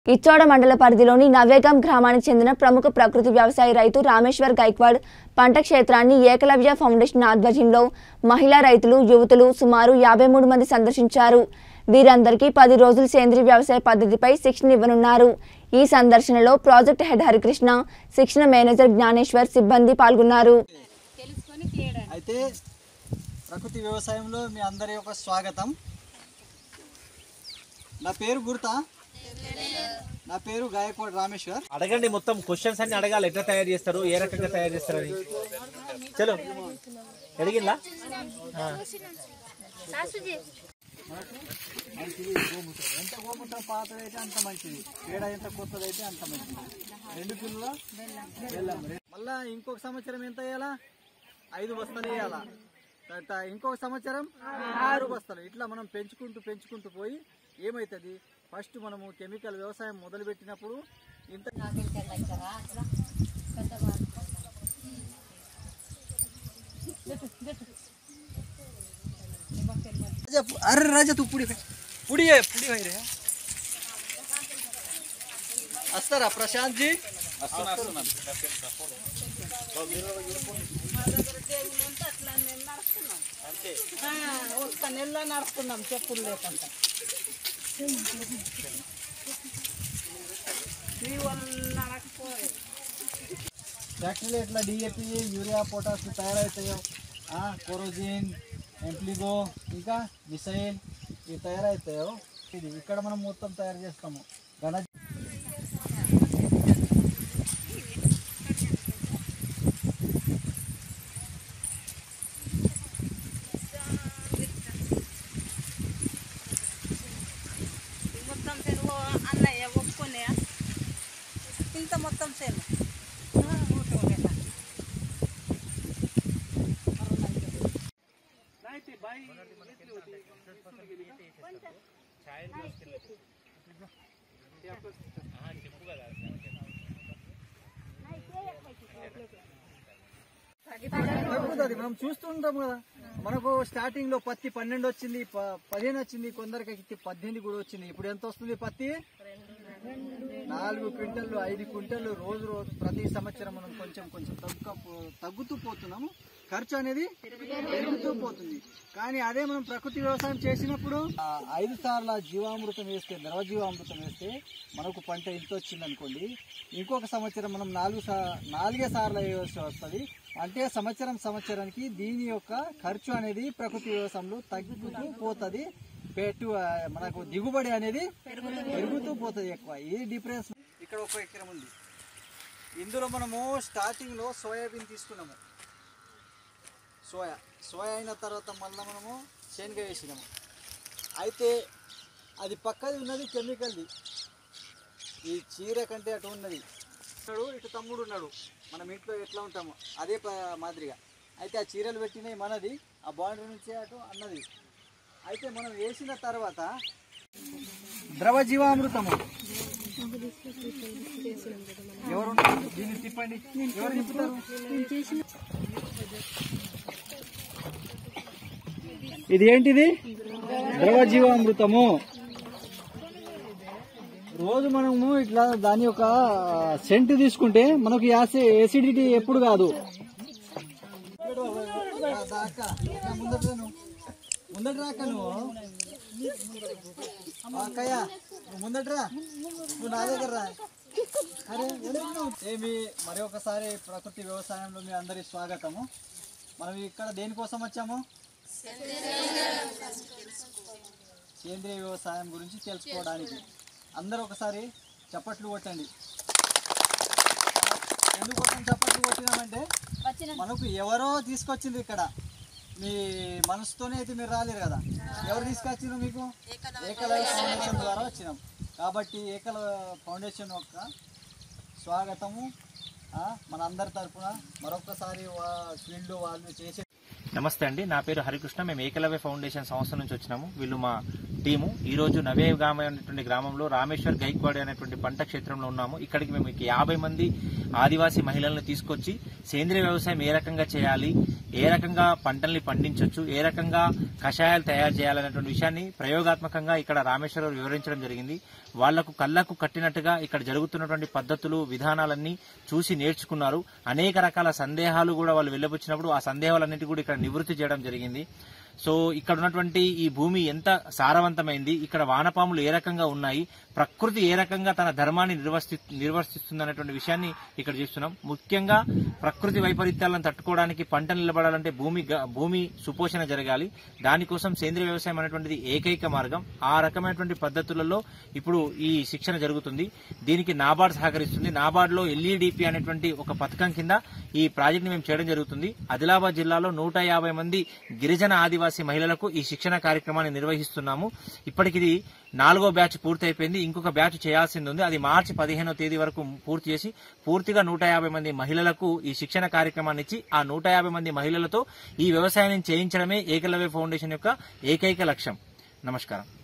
ఇచ్చోడ మండల పరిధిలోని నవేగాం గ్రామానికి చెందిన ప్రముఖ ప్రకృతి వ్యవసాయ రైతు రామేశ్వర్ గైక్వాడ్ పంట క్షేత్రాన్ని ఏకలవ్య ఫౌండేషన్ ఆధ్వర్యంలో మహిళా రైతులు యువతులు సుమారు యాభై మూడు మంది సందర్శించారు వీరందరికీ పది రోజులు సేంద్రీయ వ్యవసాయ పద్ధతిపై శిక్షణ ఇవ్వనున్నారు ఈ సందర్శనలో ప్రాజెక్ట్ హెడ్ హరికృష్ణ శిక్షణ మేనేజర్ జ్ఞానేశ్వర్ సిబ్బంది పాల్గొన్నారు అయితే ప్రకృతి వ్యవసాయంలో మీ అందరి యొక్క స్వాగతం నా పేరు గుర్తా నా పేరు గాయకవాడ్ రామేశ్వర్ అడగండి మొత్తం క్వశ్చన్స్ అన్ని అడగాలి ఎట్లా తయారు చేస్తారు ఏ రకంగా తయారు చేస్తారని చలో అడిగిందా ఆ. మంచిది గోమూత్రం ఎంత గోమూత్రం పాతదైతే అంత మంచిది పేడ ఎంత కొత్తదైతే అంత మంచిది రెండు కిలోల బెల్లం మళ్ళా ఇంకొక సంవత్సరం ఎంత వేయాలా ఐదు బస్తాలు వేయాలా తర్వాత ఇంకొక సంవత్సరం ఆరు బస్తాలు ఇట్లా మనం పెంచుకుంటూ పెంచుకుంటూ పోయి ఏమవుతుంది ఫస్ట్ మనము కెమికల్ వ్యవసాయం మొదలు పెట్టినప్పుడు ఇంత राजा अरे राजा तू पुढे पुढे ये पुढे आहे रे असतारा प्रशांत जी ఒక్క నెలలో నడుస్తున్నాం చెప్పులు లేకుండా మీ వల్ల నడకపోయే ఫ్యాక్టరీలో ఎట్లా డిఏపి యూరియా పొటాష్ తయారవుతాయో కొరోజిన్ ఎంప్లిగో ఇంకా మిసైల్ ఇవి తయారవుతాయో ఇది ఇక్కడ మనం మొత్తం తయారు చేస్తాము ఘన మొత్తం తెలుగు అన్నయ్య ఒప్పుకునే ఇంత మొత్తం సేను తగ్గుతుంది మనం చూస్తుంటాం కదా మనకు స్టార్టింగ్ లో పత్తి పన్నెండు వచ్చింది ప- పదిహేను వచ్చింది కొందరికి ఎక్కి పద్దెనిమిది కూడా వచ్చింది ఇప్పుడు ఎంత వస్తుంది పత్తి నాలుగు క్వింటల్ ఐదు క్వింటల్ రోజు రోజు ప్రతి సంవత్సరం మనం కొంచెం కొంచెం తగ్గు తగ్గుతూ పోతున్నాము ఖర్చు అనేది పెరుగుతూ పోతుంది కానీ అదే మనం ప్రకృతి వ్యవసాయం చేసినప్పుడు ఆ, ఐదు సార్ల జీవామృతం వేస్తే ద్రవ జీవామృతం వేస్తే మనకు పంట ఇంత వచ్చింది అనుకోండి ఇంకొక సంవత్సరం మనం నాలుగు సా నాలుగే సార్లు వేయవలసి వస్తుంది అంటే సంవత్సరం సంవత్సరానికి దీని యొక్క ఖర్చు అనేది ప్రకృతి వ్యవసాయంలో తగ్గుతూ పోతుంది పెట్టు ఆ, మనకు దిగుబడి అనేది పెరుగుతూ పోతుంది ఎక్కువ ఈ డిఫరెన్స్ ఇక్కడ ఒక ఎకరం ఉంది ఇందులో మనము స్టార్టింగ్ లో సోయాబీన్ తీసుకున్నాము సోయా సోయా అయిన తర్వాత మళ్ళీ మనము శనగ వేసినాము అయితే అది పక్కది ఉన్నది కెమికల్ది ఈ చీర కంటే అటు ఉన్నది ఉన్నాడు ఇటు తమ్ముడు ఉన్నాడు మనం ఇంట్లో ఎట్లా ఉంటాము అదే ప- మాదిరిగా అయితే ఆ చీరలు పెట్టినవి మనది ఆ బాండరీ నుంచే అటు అన్నది అయితే మనం వేసిన తర్వాత ద్రవ జీవామృతము ఎవరు దీన్ని తిప్పండి ఎవరు తిప్పుతారు ఇది ఏంటిది ద్రవ జీవామృతము రోజు మనము ఇట్లా దాని యొక్క సెంట్ తీసుకుంటే మనకు యాసి ఎసిడిటీ ఎప్పుడు కాదు ముందట రాక నువ్వు అక్కయ్య నువ్వు ముందటరా నువ్వు నా దగ్గర రా అరే వెళ్తున్నావు. ఏమి మరి ఒకసారి ప్రకృతి వ్యవసాయంలో మీ అందరి స్వాగతము మనం ఇక్కడ దేనికోసం వచ్చాము సేంద్రియ వ్యవసాయం గురించి తెలుసుకోవడానికి అందరూ ఒకసారి చప్పట్లు కొట్టండి ఎందుకోసం చప్పట్లు కొట్టినామంటే మనకు ఎవరో తీసుకొచ్చింది ఇక్కడ మీ మనసుతోనే అయితే మీరు రాలేరు కదా ఎవరు తీసుకొచ్చిండ్రు మీకు ఏకలవ్య ఫౌండేషన్ ద్వారా వచ్చినాం కాబట్టి ఏకలవ్య ఫౌండేషన్ యొక్క స్వాగతము ఆ, మన అందరి తరపున మరొకసారి వా- ఫీల్డ్ వాళ్ళు చేసే నమస్తే అండి నా పేరు హరికృష్ణ మేము ఏకలవ్య ఫౌండేషన్ సంస్థ నుంచి వచ్చినాము వీళ్ళు మా టీము ఈ రోజు నవే గ్రామం అనేటువంటి గ్రామంలో రామేశ్వర్ గైక్వాడ్ అనేటువంటి పంట క్షేత్రంలో ఉన్నాము ఇక్కడికి మేము ఇక యాభై మంది ఆదివాసీ మహిళలను తీసుకొచ్చి సేంద్రియ వ్యవసాయం ఏ రకంగా చేయాలి ఏ రకంగా పంటల్ని పండించవచ్చు ఏ రకంగా కషాయాలు తయారు చేయాలనేటువంటి విషయాన్ని ప్రయోగాత్మకంగా ఇక్కడ రామేశ్వరరావు వివరించడం జరిగింది వాళ్లకు కళ్ళకు కట్టినట్టుగా ఇక్కడ జరుగుతున్నటువంటి పద్ధతులు విధానాలన్నీ చూసి నేర్చుకున్నారు అనేక రకాల సందేహాలు కూడా వాళ్ళు వెళ్ళబుచ్చినప్పుడు ఆ సందేహాలన్నిటి కూడా ఇక్కడ నివృత్తి చేయడం జరిగింది సో ఇక్కడ ఉన్నటువంటి ఈ భూమి ఎంత సారవంతమైంది ఇక్కడ వానపాములు ఏ రకంగా ఉన్నాయి ప్రకృతి ఏ రకంగా తన ధర్మాన్ని నిర్వర్తి నిర్వర్తిస్తుంది అనేటువంటి విషయాన్ని ఇక్కడ చూస్తున్నాం ముఖ్యంగా ప్రకృతి వైపరీత్యాలను తట్టుకోవడానికి పంట నిలబడాలంటే భూమి గ- భూమి సుపోషణ జరగాలి దానికోసం సేంద్రియ వ్యవసాయం అనేటువంటిది ఏకైక మార్గం ఆ రకమైనటువంటి పద్ధతులలో ఇప్పుడు ఈ శిక్షణ జరుగుతుంది దీనికి నాబార్డ్ సహకరిస్తుంది నాబార్డ్ లో ఎల్ఈడిపి అనేటువంటి ఒక పథకం కింద ఈ ప్రాజెక్ట్ ని మేము చేయడం జరుగుతుంది ఆదిలాబాద్ జిల్లాలో నూట యాభై మంది గిరిజన ఆదివాసీ మహిళలకు ఈ శిక్షణ కార్యక్రమాన్ని నిర్వహిస్తున్నాము ఇప్పటికి ఇది నాలుగో బ్యాచ్ పూర్తి అయిపోయింది ఇంకొక బ్యాచ్ చేయాల్సింది ఉంది అది మార్చి పదిహేనో తేదీ వరకు పూర్తి చేసి పూర్తిగా నూట యాభై మంది మహిళలకు ఈ శిక్షణ కార్యక్రమాన్ని ఇచ్చి ఆ నూట యాభై మంది మహిళలతో ఈ వ్యవసాయాన్ని చేయించడమే ఏకలవ్య ఫౌండేషన్ యొక్క ఏకైక లక్ష్యం నమస్కారం